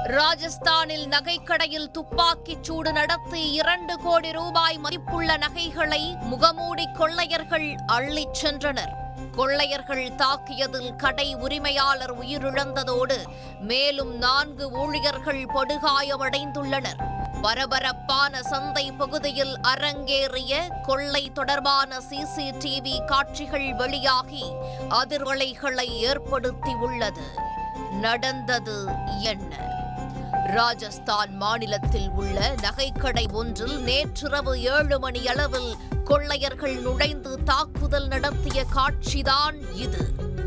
ராஜஸ்தானில் நகைக்கடையில் துப்பாக்கிச் சூடு நடத்தி இரண்டு கோடி ரூபாய் மதிப்புள்ள நகைகளை முகமூடி கொள்ளையர்கள் அள்ளிச் சென்றனர் கொள்ளையர்கள் தாக்கியதில் கடை உரிமையாளர் உயிரிழந்ததோடு மேலும் நான்கு ஊழியர்கள் படுகாயமடைந்துள்ளனர் பரபரப்பான சந்தை பகுதியில் அரங்கேறிய கொள்ளை தொடர்பான சிசிடிவி காட்சிகள் வெளியாகி அதிர்வலைகளை ஏற்படுத்தியுள்ளது நடந்தது என்ன ராஜஸ்தான் மாநிலத்தில் உள்ள நகைக்கடை ஒன்றில் நேற்றிரவு ஏழு மணி அளவில் கொள்ளையர்கள் நுழைந்து தாக்குதல் நடத்திய காட்சிதான் இது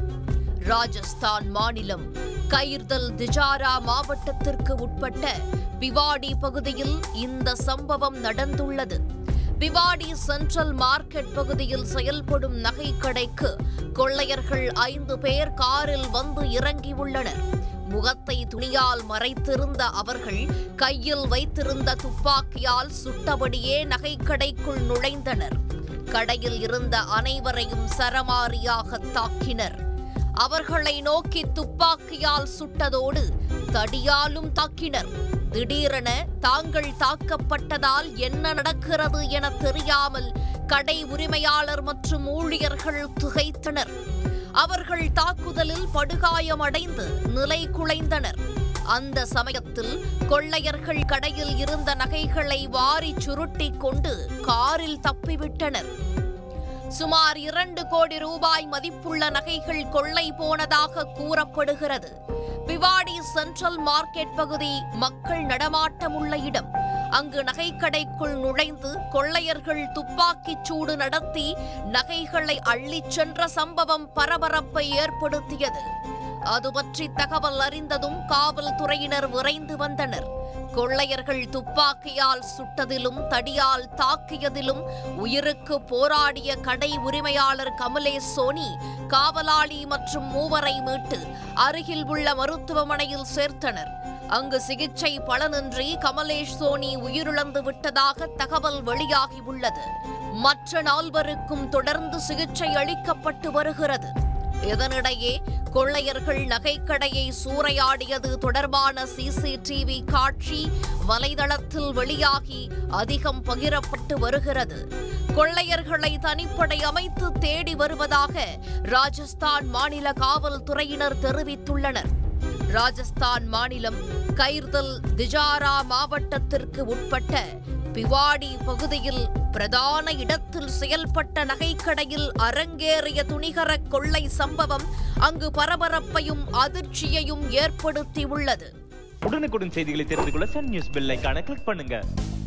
ராஜஸ்தான் மாநிலம் கைர்தல் திஜாரா மாவட்டத்திற்கு உட்பட்ட பிவாடி பகுதியில் இந்த சம்பவம் நடந்துள்ளது பிவாடி சென்ட்ரல் மார்க்கெட் பகுதியில் செயல்படும் நகைக்கடைக்கு கொள்ளையர்கள் ஐந்து பேர் காரில் வந்து இறங்கியுள்ளனர் முகத்தை துணியால் மறைத்திருந்த அவர்கள் கையில் வைத்திருந்த துப்பாக்கியால் சுட்டபடியே நகைக்கடைக்குள் நுழைந்தனர் கடையில் இருந்த அனைவரையும் சரமாரியாக தாக்கினர் அவர்களை நோக்கி துப்பாக்கியால் சுட்டதோடு தடியாலும் தாக்கினர் திடீரென தாங்கள் தாக்கப்பட்டதால் என்ன நடக்கிறது என தெரியாமல் கடை உரிமையாளர் மற்றும் ஊழியர்கள் திகைத்தனர் அவர்கள் தாக்குதலில் படுகாயமடைந்து நிலை குலைந்தனர் அந்த சமயத்தில் கொள்ளையர்கள் கடையில் இருந்த நகைகளை வாரி சுருட்டிக் கொண்டு காரில் தப்பிவிட்டனர் சுமார் இரண்டு கோடி ரூபாய் மதிப்புள்ள நகைகள் கொள்ளை போனதாக கூறப்படுகிறது பிவாடி சென்ட்ரல் மார்க்கெட் பகுதி மக்கள் நடமாட்டமுள்ள இடம் அங்கு நகைக்கடைக்குள் நுழைந்து கொள்ளையர்கள் துப்பாக்கிச் சூடு நடத்தி நகைகளை அள்ளிச் சென்ற சம்பவம் பரபரப்பை ஏற்படுத்தியது அது பற்றி தகவல் அறிந்ததும் காவல்துறையினர் விரைந்து வந்தனர் கொள்ளையர்கள் துப்பாக்கியால் சுட்டதிலும் தடியால் தாக்கியதிலும் உயிருக்கு போராடிய கடை உரிமையாளர் கமலேஷ் சோனி காவலாளி மற்றும் மூவரை மீட்டு அருகில் உள்ள மருத்துவமனையில் சேர்த்தனர் அங்கு சிகிச்சை பலனின்றி கமலேஷ் சோனி உயிரிழந்து விட்டதாக தகவல் வெளியாகியுள்ளது மற்ற நால்வருக்கும் தொடர்ந்து சிகிச்சை அளிக்கப்பட்டு வருகிறது இதனிடையே கொள்ளையர்கள் நகைக்கடையை சூறையாடியது தொடர்பான சிசிடிவி காட்சி வலைதளத்தில் வெளியாகி அதிகம் பகிரப்பட்டு வருகிறது கொள்ளையர்களை தனிப்படை அமைத்து தேடி வருவதாக ராஜஸ்தான் மாநில காவல்துறையினர் தெரிவித்துள்ளனர் ராஜஸ்தான் மாநிலம் கைர்தல் திஜாரா மாவட்டத்திற்கு உட்பட்ட பிவாடி பகுதியில் பிரதான இடத்தில் செயல்பட்ட நகைக்கடையில் அரங்கேறிய துணிகர கொள்ளை சம்பவம் அங்கு பரபரப்பையும் அதிர்ச்சியையும் ஏற்படுத்தியுள்ளது உடனுக்குடன் செய்திகளை தெரிந்து கொள்ள சன் நியூஸ் பெல் ஐகானை கிளிக் பண்ணுங்க